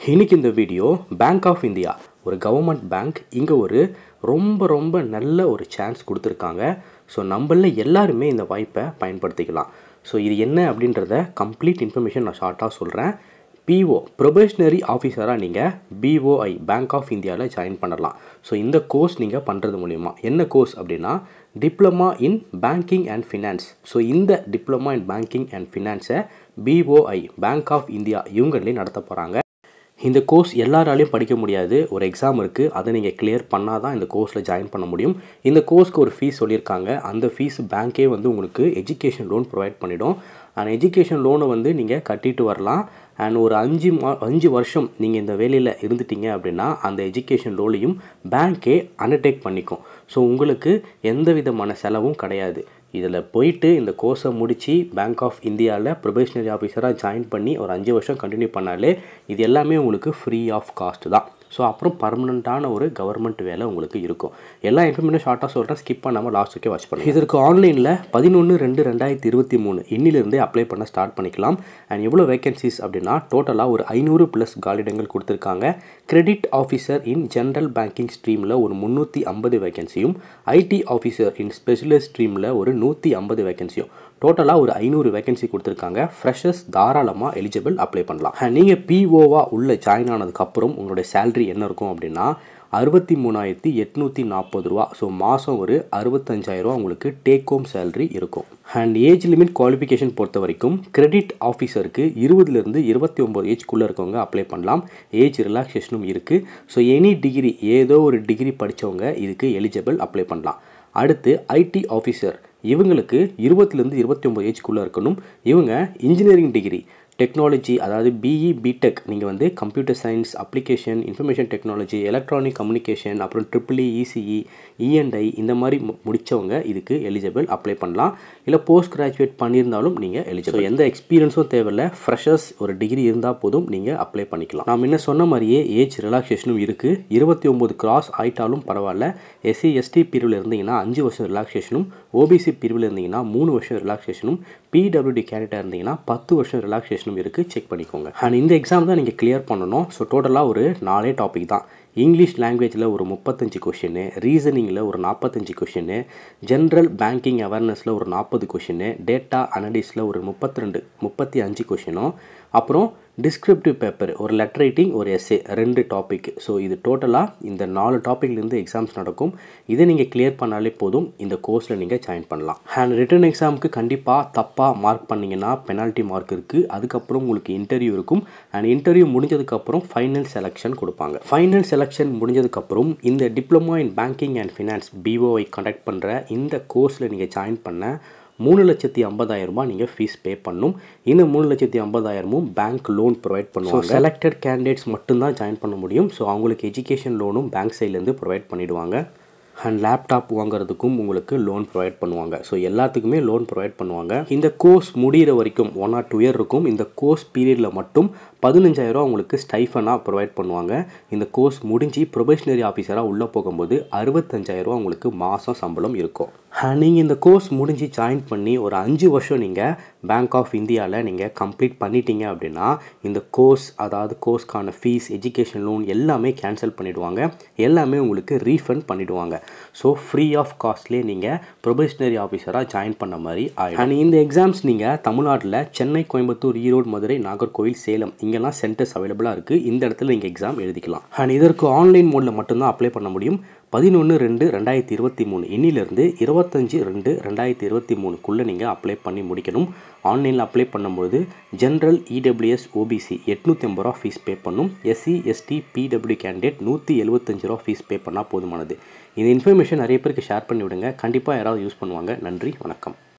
இன்னைக்கு இந்த video bank of India ஒரு கவர்மெண்ட் பேங்க் இங்கே ஒரு ரொம்ப ரொம்ப நல்ல ஒரு சான்ஸ் கொடுத்துருக்காங்க ஸோ நம்மள எல்லாருமே இந்த வாய்ப்பை பயன்படுத்திக்கலாம் ஸோ இது என்ன அப்படின்றத கம்ப்ளீட் இன்ஃபர்மேஷன் நான் ஷார்ட்டாக சொல்கிறேன் பிஓ ப்ரொபேஷனரி ஆஃபீஸராக நீங்கள் பிஓஐ பேங்க் ஆஃப் இந்தியாவில் ஜாயின் பண்ணலாம் ஸோ இந்த கோர்ஸ் நீங்கள் பண்ணுறது மூலிமா என்ன கோர்ஸ் அப்படின்னா diploma in banking and finance so இந்த டிப்ளமா இன் பேங்கிங் அண்ட் ஃபினான்ஸை பிஓஐ பேங்க் ஆஃப் இந்தியா இவங்களே நடத்த போகிறாங்க இந்த கோர்ஸ் எல்லாராலையும் படிக்க முடியாது ஒரு எக்ஸாம் இருக்குது அதை நீங்கள் கிளியர் பண்ணால் தான் இந்த கோர்ஸில் ஜாயின் பண்ண முடியும் இந்த கோர்ஸ்க்கு ஒரு ஃபீஸ் சொல்லியிருக்காங்க அந்த ஃபீஸ் பேங்க்கே வந்து உங்களுக்கு எஜுகேஷன் லோன் ப்ரொவைட் பண்ணிடும் அந்த எஜுகேஷன் லோனை வந்து நீங்கள் கட்டிட்டு வரலாம் அண்ட் ஒரு அஞ்சு மா அஞ்சு வருஷம் நீங்கள் இந்த வேலையில் இருந்துட்டீங்க அப்படின்னா அந்த எஜுகேஷன் லோனையும் பேங்க்கே அண்டர்டேக் பண்ணிக்கும் ஸோ உங்களுக்கு எந்த விதமான செலவும் கிடையாது இதில் போயிட்டு இந்த கோர்ஸை முடித்து பேங்க் ஆஃப் இந்தியாவில் ப்ரொபேஷனரி ஆஃபீஸராக ஜாயின் பண்ணி ஒரு அஞ்சு வருஷம் கண்டினியூ பண்ணாலே இது எல்லாமே உங்களுக்கு ஃப்ரீ ஆஃப் காஸ்ட் தான் ஸோ அப்புறம் பர்மனண்ட்டான ஒரு கவர்மெண்ட் வேலை உங்களுக்கு இருக்கும் எல்லா இன்ஃபர்மேஷன் ஷார்ட்டாக சொல்கிறேன் ஸ்கிப் பண்ணாமல் லாஸ்ட் வரைக்கும் வாட்ச் பண்ணுங்கள் இதற்கு ஆன்லைனில் பதினொன்று ரெண்டு ரெண்டாயிரத்தி இருபத்தி மூணு இன்னிலிருந்தே அப்ளை பண்ண ஸ்டார்ட் பண்ணிக்கலாம் அண்ட் எவ்வளோ வேகன்சிஸ் அப்படின்னா டோட்டலாக ஒரு ஐநூறு ப்ளஸ் காலிடங்கள் கொடுத்துருக்காங்க credit officer in general banking ஸ்ட்ரீமில் ஒரு முந்நூற்றி ஐம்பது வேகன்சியும் ஐடி ஆஃபீஸர் இன் ஸ்பெஷலிஸ்ட் ஸ்ட்ரீமில் ஒரு நூற்றி ஐம்பது வேகன்சியும் டோட்டலாக ஒரு ஐநூறு வேகன்சி கொடுத்துருக்காங்க ஃப்ரெஷர்ஸ் தாராளமாக எலிஜிபிள் அப்ளை பண்ணலாம் நீங்கள் பிஓவாக உள்ள ஜாயின் ஆனதுக்கப்புறம் உங்களுடைய சேலரி என்ன இருக்கும் அப்படின்னா அறுபத்தி மூணாயிரத்தி எட்நூற்றி நாற்பது ரூபா ஸோ மாதம் ஒரு அறுபத்தஞ்சாயிரரூவா உங்களுக்கு டேக் ஹோம் சேலரி இருக்கும் அண்ட் ஏஜ் லிமிட் குவாலிஃபிகேஷன் பொறுத்த வரைக்கும் கிரெடிட் ஆஃபீஸருக்கு இருபதுலேருந்து இருபத்தி ஒம்பது ஏஜ்க்குள்ளே இருக்கவங்க அப்ளை பண்ணலாம் ஏஜ் ரிலாக்ஸேஷனும் இருக்குது ஸோ எனி டிகிரி ஏதோ ஒரு டிகிரி படித்தவங்க இதுக்கு எலிஜிபிள் அப்ளை பண்ணலாம் அடுத்து ஐடி ஆஃபீஸர் இவங்களுக்கு இருபத்துலேருந்து இருபத்தி ஒம்பது ஏஜ்க்குள்ளே இருக்கணும் இவங்க இன்ஜினியரிங் டிகிரி டெக்னாலஜி அதாவது பிஇ பிடெக் நீங்கள் வந்து computer science application information technology electronic communication அப்புறம் ட்ரிபிள் இசிஇ இஎன்ஐ இந்த மாதிரி முடித்தவங்க இதுக்கு எலிஜிபிள் அப்ளை பண்ணலாம் இல்லை போஸ்ட் கிராஜுவேட் பண்ணியிருந்தாலும் நீங்கள் எலிஜிபிள் எந்த எக்ஸ்பீரியன்ஸும் தேவையில்லை ஃப்ரெஷர்ஸ் ஒரு டிகிரி இருந்தால் போதும் நீங்கள் அப்ளை பண்ணிக்கலாம் நான் முன்ன சொன்ன மாதிரியே ஏஜ் ரிலாக்ஸேஷனும் இருக்குது இருபத்தி ஒம்பது கிராஸ் ஆயிட்டாலும் பரவாயில்ல எஸ்சி எஸ்டி பிரிவில் இருந்தீங்கன்னா அஞ்சு வருஷம் ரிலாக்ஸேஷனும் ஓபிசி பிரிவில் இருந்தீங்கன்னா மூணு வருஷம் ரிலாக்ஸேஷனும் பிடபிள்யூடி கேண்டிடேட்டாக இருந்தீங்கன்னா பத்து வருஷம் ரிலாக்ஸேஷனும் இருக்குது செக் பண்ணிக்கோங்க அண்ட் இந்த எக்ஸாம் தான் நீங்கள் கிளியர் பண்ணணும் ஸோ டோட்டலாக ஒரு நாலே டாபிக் தான் இங்கிலீஷ் லாங்குவேஜில் ஒரு முப்பத்தஞ்சு கொஷின்னு ரீசனிங்கில் ஒரு நாற்பத்தஞ்சு கொஷின்னு ஜென்ரல் பேங்கிங் அவேர்னஸில் ஒரு நாற்பது கொஷின்னு டேட்டா அனலிஸில் ஒரு முப்பத்தி ரெண்டு முப்பத்தி அஞ்சு கொஷினும் அப்புறம் டிஸ்கிரிப்டிவ் பேப்பர் ஒரு லெட்டர் ரைட்டிங் ஒரு எஸ்ஏ ரெண்டு டாபிக் ஸோ இது டோட்டலாக இந்த நாலு டாப்பிக்லேருந்து எக்ஸாம்ஸ் நடக்கும் இதை நீங்கள் கிளியர் பண்ணாலே போதும் இந்த கோர்ஸில் நீங்கள் ஜாயின் பண்ணலாம் அண்ட் ரிட்டன் எக்ஸாமுக்கு கண்டிப்பாக தப்பாக மார்க் பண்ணிங்கன்னா பெனால்ட்டி மார்க் இருக்குது அதுக்கப்புறம் உங்களுக்கு இன்டர்வியூ இருக்கும் அண்ட் இன்டர்வியூ முடிஞ்சதுக்கப்புறம் ஃபைனல் செலெக்ஷன் கொடுப்பாங்க ஃபைனல் செலெக்ஷன் முடிஞ்சதுக்கப்புறம் இந்த diploma in banking and finance BOI conduct பண்ணுற இந்த கோர்ஸில் நீங்கள் ஜாயின் பண்ண மூணு லட்சத்தி ஐம்பதாயிரம் ரூபாய் நீங்கள் ஃபீஸ் பே பண்ணும் இந்த மூணு லட்சத்தி ஐம்பதாயிரமும் பேங்க் லோன் ப்ரொவைட் பண்ணுவாங்க செலக்டட் கேண்டிடேட்ஸ் மட்டும்தான் ஜாயின் பண்ண முடியும் ஸோ அவங்களுக்கு எஜுகேஷன் லோனும் பேங்க் சைட்லேருந்து ப்ரொவைட் பண்ணிவிடுவாங்க அண்ட் லேப்டாப் வாங்குறதுக்கும் உங்களுக்கு லோன் ப்ரொவைட் பண்ணுவாங்க ஸோ எல்லாத்துக்குமே லோன் ப்ரொவைட் பண்ணுவாங்க இந்த கோர்ஸ் முடிகிற வரைக்கும் ஒன் ஆர் டூ இயர் இருக்கும் இந்த கோர்ஸ் பீரியடில் மட்டும் பதினஞ்சாயிரம் உங்களுக்கு ஸ்டைஃபனாக ப்ரொவைட் பண்ணுவாங்க இந்த கோர்ஸ் முடிஞ்சு ப்ரொபேஷனரி ஆஃபீஸராக உள்ளே போகும்போது அறுபத்தஞ்சாயிரம் உங்களுக்கு மாதம் சம்பளம் இருக்கும் நீங்கள் இந்த கோர்ஸ் முடிஞ்சு ஜாயின் பண்ணி ஒரு அஞ்சு வருஷம் நீங்கள் பேங்க் ஆஃப் இந்தியாவில் நீங்கள் கம்ப்ளீட் பண்ணிட்டீங்க அப்படின்னா இந்த கோர்ஸ் அதாவது கோர்ஸ்க்கான ஃபீஸ் எஜுகேஷன் லோன் எல்லாமே கேன்சல் பண்ணிவிடுவாங்க எல்லாமே உங்களுக்கு ரீஃபண்ட் பண்ணிவிடுவாங்க ஸோ ஃப்ரீ ஆஃப் காஸ்ட்லேயே நீங்கள் ப்ரொபேஷனரி ஆஃபீஸராக ஜாயின் பண்ண மாதிரி ஆகிடும் அண்ட் இந்த எக்ஸாம்ஸ் நீங்கள் தமிழ்நாட்டில் சென்னை கோயம்புத்தூர் ஈரோடு மதுரை நாகர்கோவில் சேலம் இங்கெல்லாம் சென்டர்ஸ் அவைலபிளாக இருக்குது இந்த இடத்துல நீங்கள் எக்ஸாம் எழுதிக்கலாம் அண்ட் இதற்கு ஆன்லைன் மோடில் மட்டும்தான் அப்ளை பண்ண முடியும் பதினொன்று ரெண்டு ரெண்டாயிரத்தி இருபத்தி மூணு இன்னிலிருந்து இருபத்தஞ்சி ரெண்டு ரெண்டாயிரத்தி இருபத்தி மூணுக்குள்ளே நீங்கள் அப்ளை பண்ணி முடிக்கணும் ஆன்லைனில் அப்ளை பண்ணும்போது ஜென்ரல் இடபிள்யூஎஸ் ஓபிசி எட்நூற்றி ஐம்பது ரூபா ஃபீஸ் பே பண்ணும் எஸ்சி எஸ்டி பிடபிள்யூ கேண்டிடேட் நூற்றி எழுபத்தஞ்சு ரூபா ஃபீஸ் பே பண்ணால் போதுமானது இந்த இன்ஃபர்மேஷன் நிறைய பேருக்கு ஷேர் பண்ணி விடுங்க கண்டிப்பாக யாராவது யூஸ் பண்ணுவாங்க நன்றி வணக்கம்